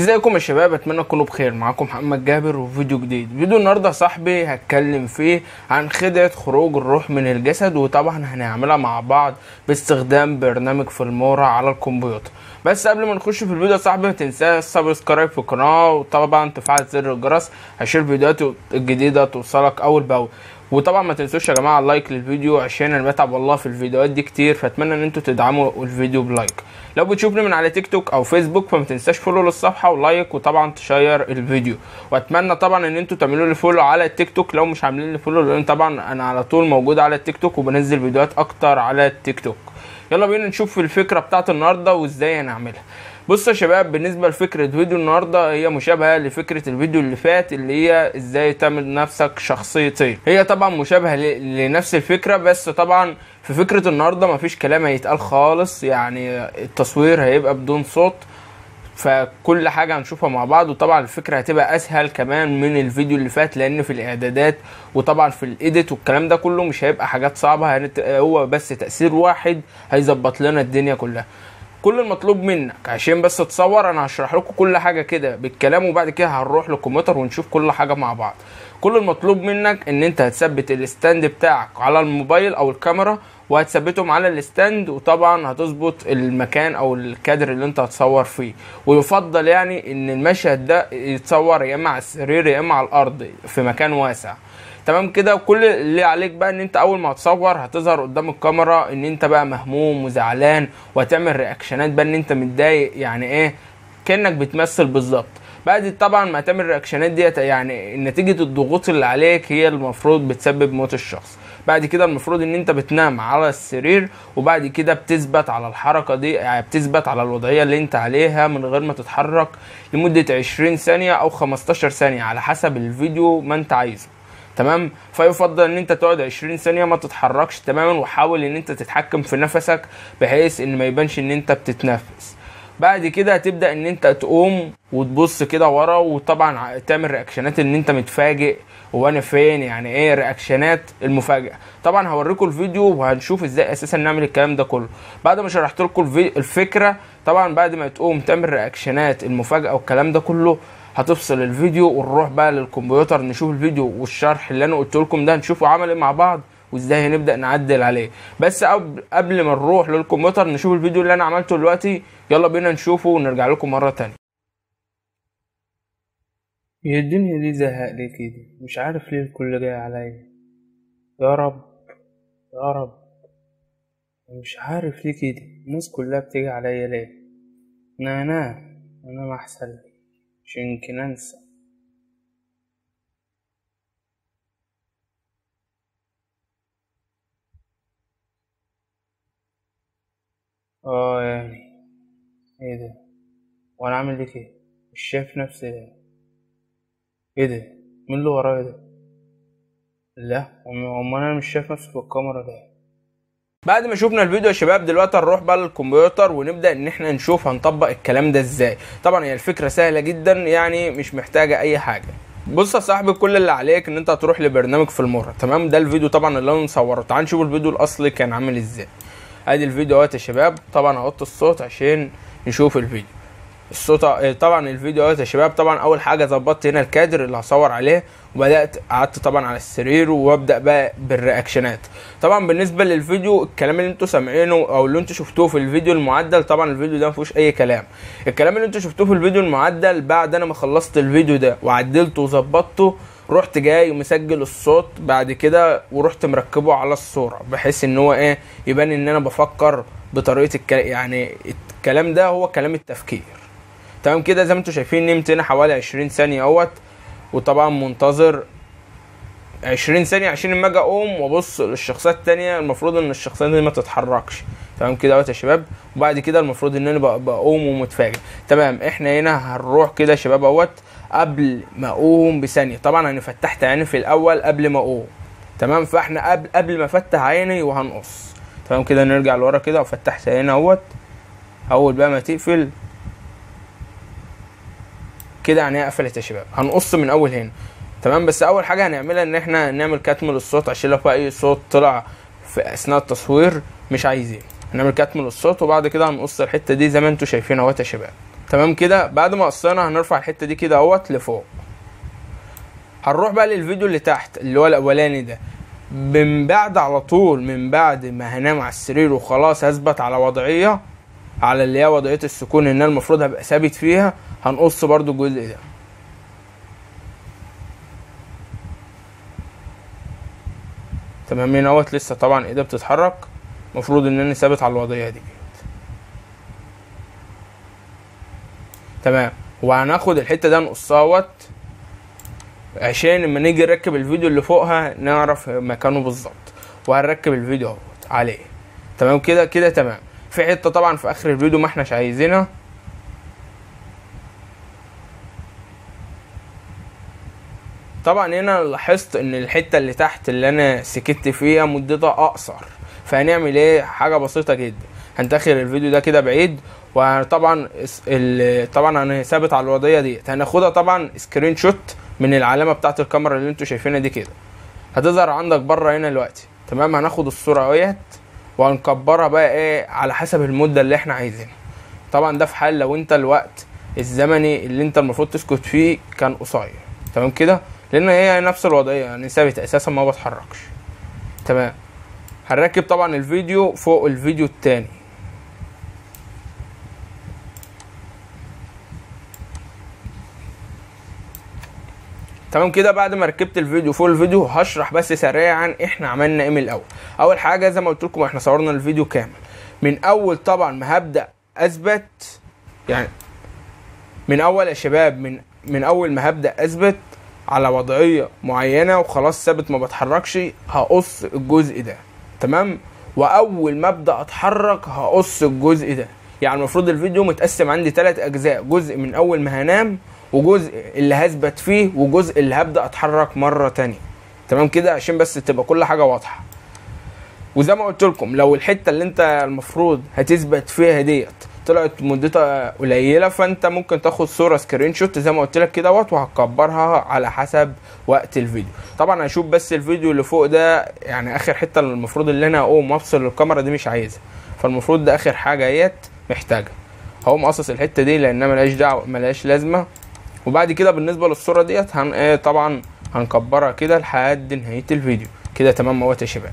ازيكم يا شباب اتمنى تكونوا بخير معاكم محمد جابر وفيديو جديد فيديو النهارده يا صاحبي هتكلم فيه عن خدعة خروج الروح من الجسد وطبعا هنعملها مع بعض باستخدام برنامج فيلمورا على الكمبيوتر بس قبل ما نخش في الفيديو يا صاحبي ما تنساش سبسكرايب في القناه وطبعا تفعل زر الجرس عشان الفيديوهات الجديده توصلك اول باول وطبعا ما تنسوش يا جماعه اللايك للفيديو عشان انا بتعب والله في الفيديوهات دي كتير فاتمنى ان انتوا تدعموا الفيديو بلايك لو بتشوفني من على تيك توك او فيسبوك فما تنساش فولو للصفحه ولايك وطبعا تشير الفيديو واتمنى طبعا ان انتوا تعملوا لي فولو على التيك توك لو مش عاملين لي فولو لان طبعا انا على طول موجود على التيك توك وبنزل فيديوهات اكتر على التيك توك يلا بينا نشوف الفكره بتاعت النهارده وازاي هنعملها بصوا يا شباب بالنسبه لفكره فيديو النهارده هي مشابهه لفكره الفيديو اللي فات اللي هي ازاي تعمل نفسك شخصيتين هي طبعا مشابهه ل- لنفس الفكره بس طبعا في فكره النهارده مفيش كلام هيتقال خالص يعني التصوير هيبقى بدون صوت فكل حاجه هنشوفها مع بعض وطبعا الفكره هتبقى اسهل كمان من الفيديو اللي فات لان في الاعدادات وطبعا في الايديت والكلام ده كله مش هيبقى حاجات صعبه هنت... هو بس تاثير واحد هيظبط لنا الدنيا كلها كل المطلوب منك عشان بس تصور انا هشرح لكم كل حاجه كده بالكلام وبعد كده هنروح للكمبيوتر ونشوف كل حاجه مع بعض كل المطلوب منك ان انت هتثبت الستاند بتاعك على الموبايل او الكاميرا وهتثبتهم على الستاند وطبعا هتظبط المكان او الكادر اللي انت هتصور فيه ويفضل يعني ان المشهد ده يتصور يا اما على السرير يا اما على الارض في مكان واسع تمام كده وكل اللي عليك بقى ان انت اول ما هتصور هتظهر قدام الكاميرا ان انت بقى مهموم وزعلان وهتعمل رياكشنات بقى ان انت متضايق يعني ايه كانك بتمثل بالظبط بعد طبعا ما تعمل الرياكشنات ديت يعني نتيجه الضغوط اللي عليك هي المفروض بتسبب موت الشخص بعد كده المفروض ان انت بتنام على السرير وبعد كده بتثبت على الحركه دي يعني بتثبت على الوضعيه اللي انت عليها من غير ما تتحرك لمده 20 ثانيه او 15 ثانيه على حسب الفيديو ما انت عايزه تمام فيفضل ان انت تقعد 20 ثانيه ما تتحركش تماما وحاول ان انت تتحكم في نفسك بحيث ان ما يبانش ان انت بتتنفس بعد كده هتبدا ان انت تقوم وتبص كده ورا وطبعا ع- تعمل رياكشنات ان انت متفاجئ وانا فين يعني ايه رياكشنات المفاجاه طبعا هوريكم الفيديو وهنشوف ازاي اساسا نعمل الكلام ده كله بعد ما شرحت لكم الفي- الفكره طبعا بعد ما تقوم تعمل رياكشنات المفاجاه والكلام ده كله هتفصل الفيديو ونروح بقى للكمبيوتر نشوف الفيديو والشرح اللي انا قلت لكم ده نشوفه عمل ايه مع بعض وازاي هنبدا نعدل عليه بس قبل قبل ما نروح للكمبيوتر نشوف الفيديو اللي انا عملته دلوقتي يلا بينا نشوفه ونرجع لكم مره تانية هي الدنيا دي زهق ليه كده مش عارف ليه الكل جاي عليا يا رب يا رب مش عارف ليه كده الناس كلها بتيجي عليا ليه انا انام انام احسن لي مش يمكن انسى اه يعني ايه ده وانا عامل ليه كده مش شايف نفسي ليه ايه ده مين اللي ورايا ده لا أم- امال انا مش شايف نفسي في الكاميرا ده بعد ما شفنا الفيديو يا شباب دلوقتي هنروح بقى للكمبيوتر ونبدا ان احنا نشوف هنطبق الكلام ده ازاي طبعا هي الفكره سهله جدا يعني مش محتاجه اي حاجه بص يا صاحبي كل اللي عليك ان انت هتروح لبرنامج في المره تمام ده الفيديو طبعا اللي انا مصوره تعال نشوف الفيديو الاصلي كان عامل ازاي ادي الفيديو اهوت يا شباب طبعا هحط الصوت عشان نشوف الفيديو الصوت آه، طبعا الفيديو اهوت يا شباب طبعا اول حاجه ظبطت هنا الكادر اللي هصور عليه وبدات قعدت طبعا على السرير وابدا بقى بالرياكشنات طبعا بالنسبه للفيديو الكلام اللي انتوا سامعينه او اللي انتوا شفتوه في الفيديو المعدل طبعا الفيديو ده ما فيهوش اي كلام الكلام اللي انتوا شفتوه في الفيديو المعدل بعد انا ما خلصت الفيديو ده وعدلته وظبطته رحت جاي ومسجل الصوت بعد كده ورحت مركبه على الصوره بحيث ان هو ايه يبان ان انا بفكر بطريقه الكلام يعني الكلام ده هو كلام التفكير تمام كده زي ما انتوا شايفين نمت هنا حوالي 20 ثانيه اهوت وطبعا منتظر 20 ثانيه عشان لما اجي اقوم وابص للشخصيات التانية المفروض ان الشخصيات دي ما تتحركش تمام كده اهوت يا شباب وبعد كده المفروض ان انا بق- بقوم ومتفاجئ تمام احنا هنا هنروح كده يا شباب اهوت قبل ما اقوم بثانيه طبعا انا فتحت عيني في الاول قبل ما اقوم تمام فاحنا قبل قبل ما افتح عيني وهنقص تمام كده نرجع لورا كده وفتحت عيني اهوت اول بقى ما تقفل كده يعني قفلت يا شباب هنقص من اول هنا تمام بس اول حاجه هنعملها ان احنا نعمل كتم للصوت عشان لو في اي صوت طلع في اثناء التصوير مش عايزين هنعمل كتم للصوت وبعد كده هنقص الحته دي زي ما انتوا شايفين اهوت يا شباب تمام كده بعد ما قصينا هنرفع الحته دي كده اهوت لفوق هنروح بقى للفيديو اللي تحت اللي هو الاولاني ده من بعد على طول من بعد ما هنام على السرير وخلاص هثبت على وضعيه على اللي هي وضعيه السكون ان أنا المفروض هبقى ثابت فيها هنقص برضو الجزء ده تمام هنا اهوت لسه طبعا ايدي بتتحرك المفروض ان انا ثابت على الوضعيه دي تمام وهناخد الحته ده نقصها اهوت عشان لما نيجي نركب الفيديو اللي فوقها نعرف مكانه بالظبط وهنركب الفيديو اهوت عليه تمام كده كده تمام في حته طبعا في اخر الفيديو ما احناش عايزينها طبعا هنا لاحظت ان الحته اللي تحت اللي انا سكت فيها مدتها اقصر فهنعمل ايه حاجه بسيطه جدا هنتاخر الفيديو ده كده بعيد وطبعا اس- ال- طبعا انا ثابت على الوضعيه دي هناخدها طبعا سكرين شوت من العلامه بتاعه الكاميرا اللي انتوا شايفينها دي كده هتظهر عندك بره هنا دلوقتي تمام هناخد الصوره اهيت وهنكبرها بقى ايه على حسب المده اللي احنا عايزينها طبعا ده في حال لو انت الوقت الزمني اللي انت المفروض تسكت فيه كان قصير تمام كده لان هي نفس الوضعيه يعني ثابت اساسا ما بتحركش تمام هنركب طبعا الفيديو فوق الفيديو التاني تمام كده بعد ما ركبت الفيديو فوق الفيديو هشرح بس سريعا احنا عملنا ايه من الاول اول حاجه زي ما قلت لكم احنا صورنا الفيديو كامل من اول طبعا ما هبدا اثبت يعني من اول يا شباب من من اول ما هبدا اثبت على وضعيه معينه وخلاص ثابت ما بتحركش هقص الجزء ده تمام واول ما ابدا اتحرك هقص الجزء ده يعني المفروض الفيديو متقسم عندي ثلاث اجزاء جزء من اول ما هنام وجزء اللي هثبت فيه وجزء اللي هبدا اتحرك مره تانية تمام كده عشان بس تبقى كل حاجه واضحه وزي ما قلت لكم لو الحته اللي انت المفروض هتثبت فيها ديت طلعت مدتها قليله فانت ممكن تاخد صوره سكرين شوت زي ما قلت لك كده وات وهتكبرها على حسب وقت الفيديو طبعا هشوف بس الفيديو اللي فوق ده يعني اخر حته اللي المفروض اللي انا اقوم افصل الكاميرا دي مش عايزها فالمفروض ده اخر حاجه اهيت محتاجها هقوم قصص الحته دي لانها ملهاش دعوه ملهاش لازمه وبعد كده بالنسبه للصوره ديت هن ايه طبعا هنكبرها كده لحد نهايه الفيديو كده تمام اهوت يا شباب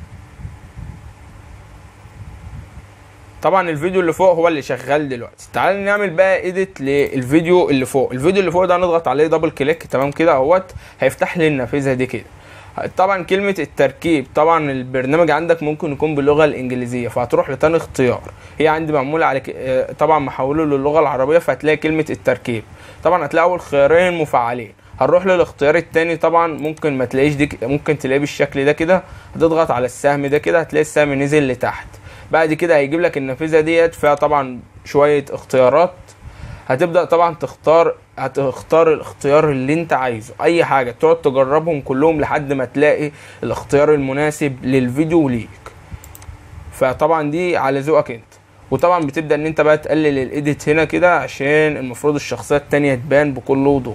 طبعا الفيديو اللي فوق هو اللي شغال دلوقتي تعال نعمل بقى ايديت للفيديو اللي فوق الفيديو اللي فوق ده هنضغط عليه دبل كليك تمام كده اهوت هيفتح لي النافذه دي كده طبعا كلمة التركيب طبعا البرنامج عندك ممكن يكون باللغة الإنجليزية فهتروح لتاني اختيار هي عندي معمولة على ك... آه، طبعا محوله للغة العربية فهتلاقي كلمة التركيب طبعا هتلاقي أول خيارين مفعلين هنروح للاختيار التاني طبعا ممكن ما تلاقيش دي ك- ممكن تلاقيه بالشكل ده كده هتضغط على السهم ده كده هتلاقي السهم نزل لتحت بعد كده هيجيب لك النافذة ديت فيها طبعا شوية اختيارات هتبدا طبعا تختار هتختار الاختيار اللي انت عايزه اي حاجه تقعد تجربهم كلهم لحد ما تلاقي الاختيار المناسب للفيديو ليك فطبعا دي على ذوقك انت وطبعا بتبدا ان انت بقى تقلل الايديت هنا كده عشان المفروض الشخصيه التانية تبان بكل وضوح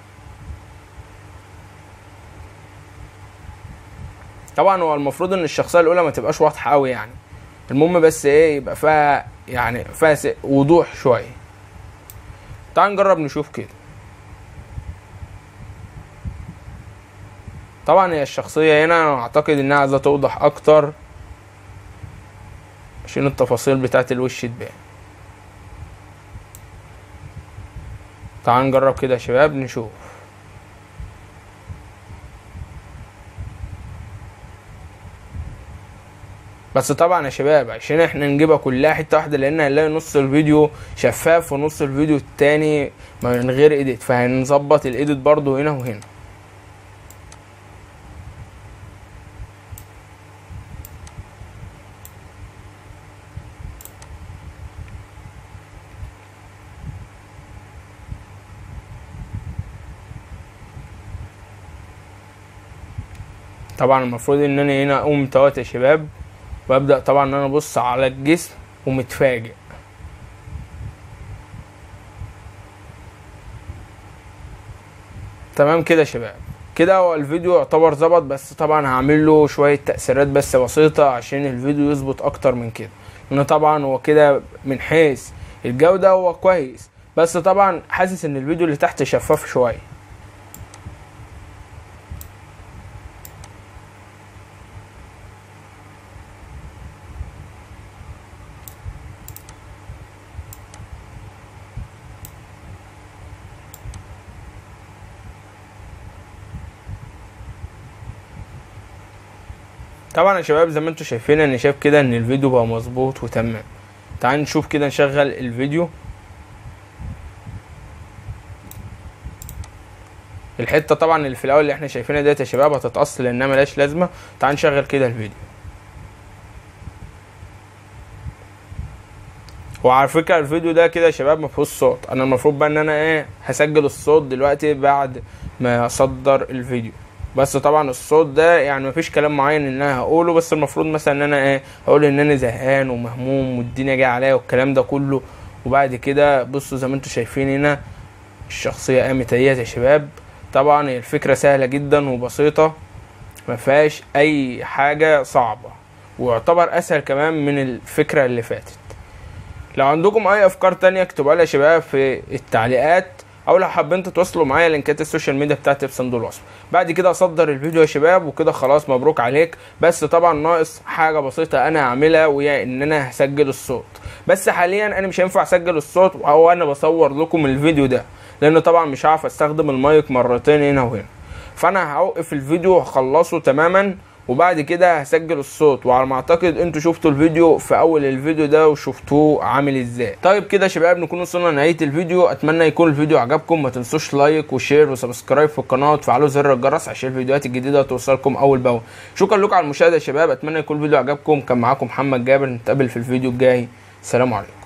طبعا هو المفروض ان الشخصيه الاولى ما تبقاش واضحه قوي يعني المهم بس ايه يبقى فيها يعني فيها س- وضوح شويه تعال نجرب نشوف كده طبعا هي الشخصية هنا أنا أعتقد إنها عايزة توضح أكتر عشان التفاصيل بتاعت الوش تبان تعال نجرب كده يا شباب نشوف بس طبعا يا شباب عشان احنا نجيبها كلها حته واحده لان هنلاقي نص الفيديو شفاف ونص الفيديو التاني من غير ايديت فهنظبط الايديت برضو هنا وهنا طبعا المفروض ان انا هنا اقوم توت يا شباب وابدا طبعا ان انا ابص على الجسم ومتفاجئ تمام كده يا شباب كده هو الفيديو يعتبر ظبط بس طبعا هعمل له شويه تاثيرات بس بسيطه عشان الفيديو يظبط اكتر من كده لان طبعا هو كده من حيث الجوده هو كويس بس طبعا حاسس ان الفيديو اللي تحت شفاف شويه طبعا يا شباب زي ما انتم شايفين انا شايف كده ان الفيديو بقى مظبوط وتمام تعال نشوف كده نشغل الفيديو الحته طبعا اللي في الاول اللي احنا شايفينها ديت يا شباب هتتقص لانها ملهاش لازمه تعال نشغل كده الفيديو وعلى فكره الفيديو ده كده يا شباب ما فيهوش صوت انا المفروض بقى ان انا ايه هسجل الصوت دلوقتي بعد ما اصدر الفيديو بس طبعا الصوت ده يعني مفيش كلام معين ان انا هقوله بس المفروض مثلا ان انا ايه هقول ان انا زهقان ومهموم والدنيا جايه عليا والكلام ده كله وبعد كده بصوا زي ما انتم شايفين هنا الشخصيه قامت اهيت يا شباب طبعا هي الفكره سهله جدا وبسيطه ما فيهاش اي حاجه صعبه ويعتبر اسهل كمان من الفكره اللي فاتت لو عندكم اي افكار تانية اكتبوها لي يا شباب في التعليقات او لو حابين تتواصلوا معايا لينكات السوشيال ميديا بتاعتي في صندوق الوصف بعد كده اصدر الفيديو يا شباب وكده خلاص مبروك عليك بس طبعا ناقص حاجه بسيطه انا هعملها وهي ان انا هسجل الصوت بس حاليا انا مش هينفع اسجل الصوت او انا بصور لكم الفيديو ده لان طبعا مش هعرف استخدم المايك مرتين هنا وهنا فانا هوقف الفيديو وهخلصه تماما وبعد كده هسجل الصوت وعلى ما اعتقد انتوا شفتوا الفيديو في اول الفيديو ده وشفتوه عامل ازاي طيب كده يا شباب نكون وصلنا لنهايه الفيديو اتمنى يكون الفيديو عجبكم ما تنسوش لايك وشير وسبسكرايب في القناه وتفعلوا زر الجرس عشان الفيديوهات الجديده توصلكم اول باول شكرا لكم على المشاهده يا شباب اتمنى يكون الفيديو عجبكم كان معاكم محمد جابر نتقابل في الفيديو الجاي سلام عليكم